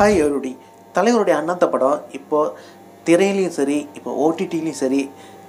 hi எவருடி தலைவருடைய அண்ணாத்த படம் இப்போது திரையிலையும் சரி இப்போ ஓடிடிலையும் சரி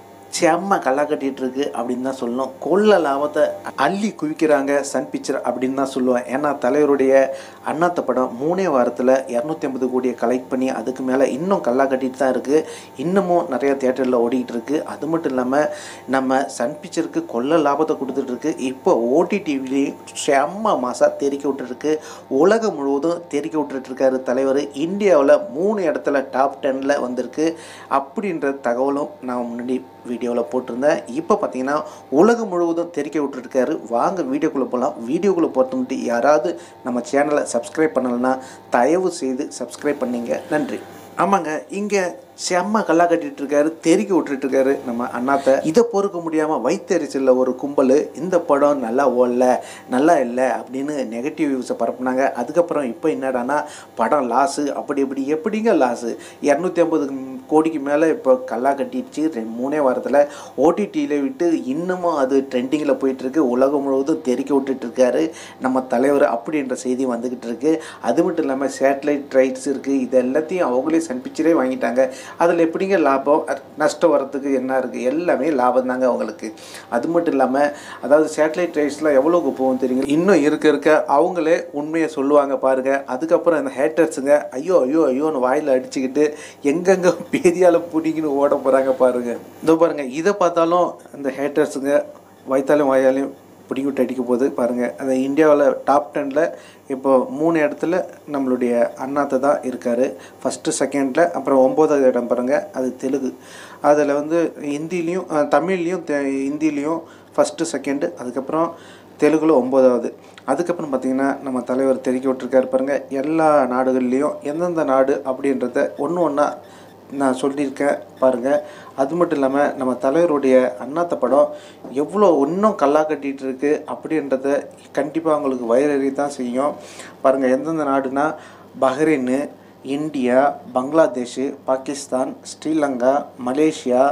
செம்ம கல்லா கட்டிகிட்டு இருக்கு அப்படின்னு தான் சொல்லணும் கொள்ள லாபத்தை அள்ளி குவிக்கிறாங்க சன் பிக்சர் அப்படின்னு தான் சொல்லுவேன் ஏன்னா தலைவருடைய அண்ணாத்த படம் மூணே வாரத்தில் இரநூத்தி ஐம்பது கோடியை கலெக்ட் பண்ணி அதுக்கு மேலே இன்னும் கல்லா கட்டிட்டு தான் இருக்குது இன்னமும் நிறைய தேட்டரில் ஓடிக்கிட்டு இருக்கு அது மட்டும் இல்லாமல் நம்ம சன் பிக்சருக்கு கொள்ள லாபத்தை கொடுத்துட்ருக்கு இப்போ ஓடிடிவிலையும் செம்ம மாசாக தெறிக்க விட்டுருக்கு உலகம் முழுவதும் தெறிக்க விட்டுட்ருக்காரு தலைவர் இந்தியாவில் மூணு இடத்துல டாப் டென்னில் வந்திருக்கு அப்படின்ற தகவலும் நான் முன்னாடி வீடியோவில் போட்டிருந்தேன் இப்போ பார்த்தீங்கன்னா உலகம் முழுவதும் தெரிக்க விட்டுருக்காரு வாங்க வீடியோக்குள்ளே போகலாம் வீடியோக்குள்ளே போகிறது முன்னாடி யாராவது நம்ம சேனலை சப்ஸ்கிரைப் பண்ணலைன்னா தயவு செய்து சப்ஸ்கிரைப் பண்ணீங்க நன்றி ஆமாங்க இங்கே செம்ம கல்லா கட்டிட்டு இருக்காரு தெறிக்க விட்டுட்டு இருக்காரு நம்ம அண்ணாத்த இதை பொறுக்க முடியாமல் வைத்தறிச்சலில் ஒரு கும்பல் இந்த படம் நல்லா ஓடல நல்லா இல்லை அப்படின்னு நெகட்டிவ் வியூஸை பரப்புனாங்க அதுக்கப்புறம் இப்போ என்னடானா படம் லாஸு அப்படி இப்படி எப்படிங்க லாஸு இரநூத்தி ஐம்பது கோடிக்கு மேலே இப்போ கல்லா கட்டிடுச்சு ரெண்டு மூணே வாரத்தில் ஓடிடியில் விட்டு இன்னமும் அது ட்ரெண்டிங்கில் போயிட்டுருக்கு உலகம் முழுவதும் தெறிக்க விட்டுட்டு இருக்காரு நம்ம தலைவர் அப்படின்ற செய்தி வந்துக்கிட்டு இருக்கு அது மட்டும் இல்லாமல் சேட்டலைட் ரைட்ஸ் இருக்குது இது எல்லாத்தையும் அவங்களே சன் பிக்சரே வாங்கிட்டாங்க அதில் எப்படிங்க லாபம் நஷ்டம் வரத்துக்கு என்ன இருக்குது எல்லாமே லாபம் தாங்க அவங்களுக்கு அது மட்டும் இல்லாமல் அதாவது சேட்டலைட் ரைட்ஸ்லாம் எவ்வளோக்கு போகும் தெரியுங்க இன்னும் இருக்க இருக்க அவங்களே உண்மையை சொல்லுவாங்க பாருங்கள் அதுக்கப்புறம் இந்த ஹேட்டர்ஸுங்க ஐயோ ஐயோ ஐயோன்னு வாயில் அடிச்சுக்கிட்டு எங்கெங்கே பேதியால் பிடிக்கின்னு ஓட போகிறாங்க பாருங்கள் இதோ பாருங்கள் இதை பார்த்தாலும் இந்த ஹேட்டர்ஸுங்க வயிற்றாலும் வாயாலையும் பிடிங்கி விட்டு அடிக்க போகுது பாருங்கள் அந்த இந்தியாவில் டாப் டெனில் இப்போ மூணு இடத்துல நம்மளுடைய அண்ணாத்த தான் இருக்கார் ஃபஸ்ட்டு செகண்டில் அப்புறம் ஒம்போதாவது இடம் பாருங்கள் அது தெலுங்கு அதில் வந்து ஹிந்திலையும் அஹ், தமிழ்லேயும் தெ ஹிந்திலையும் ஃபஸ்ட்டு செகண்டு அதுக்கப்புறம் தெலுங்குல ஒம்போதாவது அதுக்கப்புறம் பார்த்திங்கன்னா நம்ம தலைவர் தெரிவிக்க விட்டுருக்காரு பாருங்கள் எல்லா நாடுகள்லேயும் எந்தெந்த நாடு அப்படின்றத ஒன்று ஒன்றா நான் சொல்லியிருக்கேன் பாருங்கள் அது மட்டும் இல்லாமல் நம்ம தலைவருடைய அண்ணாத்த படம் எவ்வளோ இன்னும் கல்லா கட்டிகிட்டு இருக்கு அப்படின்றத கண்டிப்பாக அவங்களுக்கு வயிறறி தான் செய்யும் பாருங்கள் எந்தெந்த நாடுனா Bahrain India Bangladesh Pakistan Sri Lanka Malaysia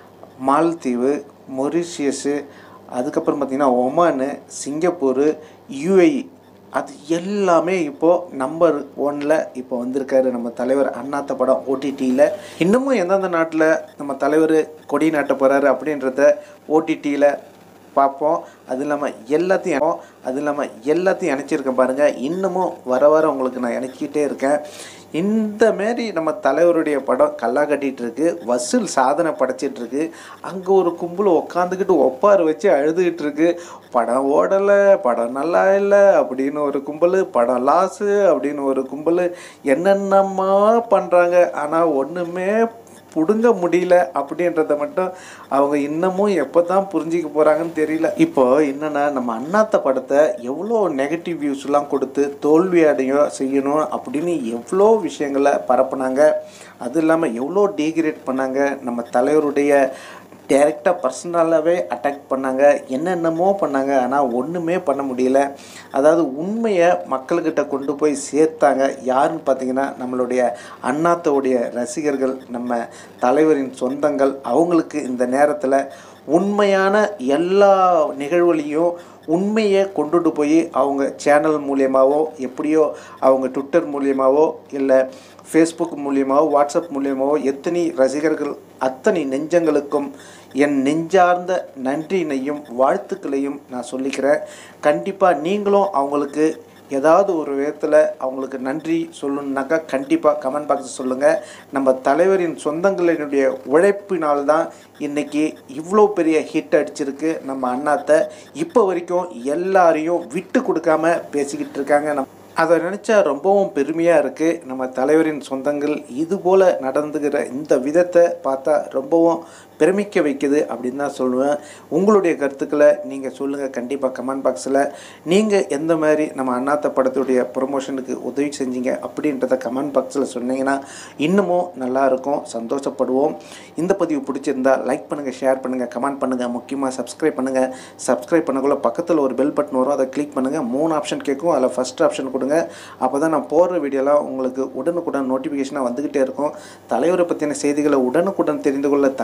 மால்தீவு மொரிஷியஸு அதுக்கப்புறம் பார்த்திங்கன்னா ஒமானு சிங்கப்பூர் யுஏஇ அது எல்லாமே இப்போது நம்பர் ஒன்ல இப்போ வந்திருக்காரு நம்ம தலைவர் அண்ணாத்த படம் ஓடிடியில் இன்னமும் எந்தெந்த நாட்டில் நம்ம தலைவர் கொடி நாட்ட போகிறாரு அப்படின்றத ஓடிடியில் பார்ப்போம் அது இல்லாமல் எல்லாத்தையும் அது இல்லாமல் எல்லாத்தையும் இணைச்சிருக்கேன் பாருங்கள் இன்னமும் வர வர உங்களுக்கு நான் இணைச்சிக்கிட்டே இருக்கேன் இந்த மாரி நம்ம தலைவருடைய படம் கல்லா கட்டிகிட்டு இருக்கு வசூல் சாதனை படைச்சிட்டு இருக்கு அங்கே ஒரு கும்பல் உக்காந்துக்கிட்டு ஒப்பார் வச்சு அழுதுகிட்டு இருக்கு படம் ஓடலை படம் நல்லா இல்லை அப்படின்னு ஒரு கும்பல் படம் லாஸு அப்படின்னு ஒரு கும்பல் என்னென்னமா பண்ணுறாங்க ஆனால் ஒன்றுமே பிடுங்க முடியல அப்படின்றத மட்டும் அவங்க இன்னமும் எப்போ தான் புரிஞ்சிக்க போகிறாங்கன்னு தெரியல இப்போ என்னென்னா நம்ம அண்ணாத்த படத்தை எவ்வளோ நெகட்டிவ் வியூஸ்லாம் கொடுத்து தோல்வி அடைய செய்யணும் அப்படின்னு எவ்வளோ விஷயங்களை பரப்புனாங்க அது இல்லாமல் எவ்வளோ டீக்ரேட் பண்ணாங்க நம்ம தலைவருடைய டேரெக்டாக பர்சனலாகவே அட்டாக் பண்ணாங்க என்னென்னமோ பண்ணாங்க ஆனால் ஒன்றுமே பண்ண முடியல அதாவது உண்மையை மக்கள்கிட்ட கொண்டு போய் சேர்த்தாங்க யாருன்னு பார்த்தீங்கன்னா நம்மளுடைய அண்ணாத்தோடைய ரசிகர்கள் நம்ம தலைவரின் சொந்தங்கள் அவங்களுக்கு இந்த நேரத்தில் உண்மையான எல்லா நிகழ்வுலையும் உண்மையை கொண்டுட்டு போய் அவங்க சேனல் மூலியமாகவோ எப்படியோ அவங்க ட்விட்டர் மூலியமாகவோ இல்லை ஃபேஸ்புக் மூலியமாகவோ வாட்ஸ்அப் மூலியமாகவோ எத்தனை ரசிகர்கள் அத்தனை நெஞ்சங்களுக்கும் என் நெஞ்சார்ந்த நன்றியினையும் வாழ்த்துக்களையும் நான் சொல்லிக்கிறேன் கண்டிப்பாக நீங்களும் அவங்களுக்கு ஏதாவது ஒரு விதத்தில் அவங்களுக்கு நன்றி சொல்லணுன்னாக்கா கண்டிப்பாக கமெண்ட் பாக்ஸ் சொல்லுங்கள் நம்ம தலைவரின் சொந்தங்களினுடைய உழைப்பினால்தான் இன்றைக்கி இவ்வளோ பெரிய ஹிட் அடிச்சிருக்கு நம்ம அண்ணாத்தை இப்போ வரைக்கும் எல்லாரையும் விட்டு கொடுக்காம பேசிக்கிட்டு இருக்காங்க நம் அதை நினச்சா ரொம்பவும் பெருமையாக இருக்குது நம்ம தலைவரின் சொந்தங்கள் இது போல் நடந்துக்கிற இந்த விதத்தை பார்த்தா ரொம்பவும் பெருமிக்க வைக்குது அப்படின்னு தான் சொல்லுவேன் உங்களுடைய கருத்துக்களை நீங்கள் சொல்லுங்கள் கண்டிப்பாக கமெண்ட் பாக்ஸில் நீங்கள் எந்த மாதிரி நம்ம அண்ணாத்த படத்துடைய ப்ரொமோஷனுக்கு உதவி செஞ்சீங்க அப்படின்றத கமெண்ட் பாக்ஸில் சொன்னீங்கன்னா இன்னமும் நல்லாயிருக்கும் சந்தோஷப்படுவோம் இந்த பதிவு பிடிச்சிருந்தா லைக் பண்ணுங்கள் ஷேர் பண்ணுங்கள் கமெண்ட் பண்ணுங்கள் முக்கியமாக சப்ஸ்கிரைப் பண்ணுங்கள் சப்ஸ்கிரைப் பண்ணக்குள்ள பக்கத்தில் ஒரு பெல் பட்டன் வரும் அதை கிளிக் பண்ணுங்கள் மூணு ஆப்ஷன் கேட்கும் அதில் ஃபஸ்ட் ஆப்ஷன் கொடுங்க அப்போ தான் நான் போடுற வீடியோலாம் உங்களுக்கு உடனுக்குடன் நோட்டிஃபிகேஷனாக வந்துக்கிட்டே இருக்கும் தலைவரை பற்றின செய்திகளை உடனுக்குடன் தெரிந்து கொள்ள தலைவரின்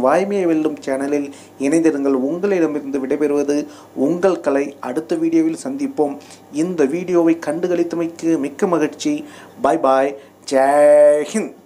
வாய்மையை வெல்லும் சேனலில் இணைந்திருங்கள் உங்களிடமிருந்து விடைபெறுவது உங்கள் கலை அடுத்த வீடியோவில் சந்திப்போம் இந்த வீடியோவை கண்டுகளித்தமைக்கு மிக்க மகிழ்ச்சி பாய் பாய் ஜெய் ஹிந்த்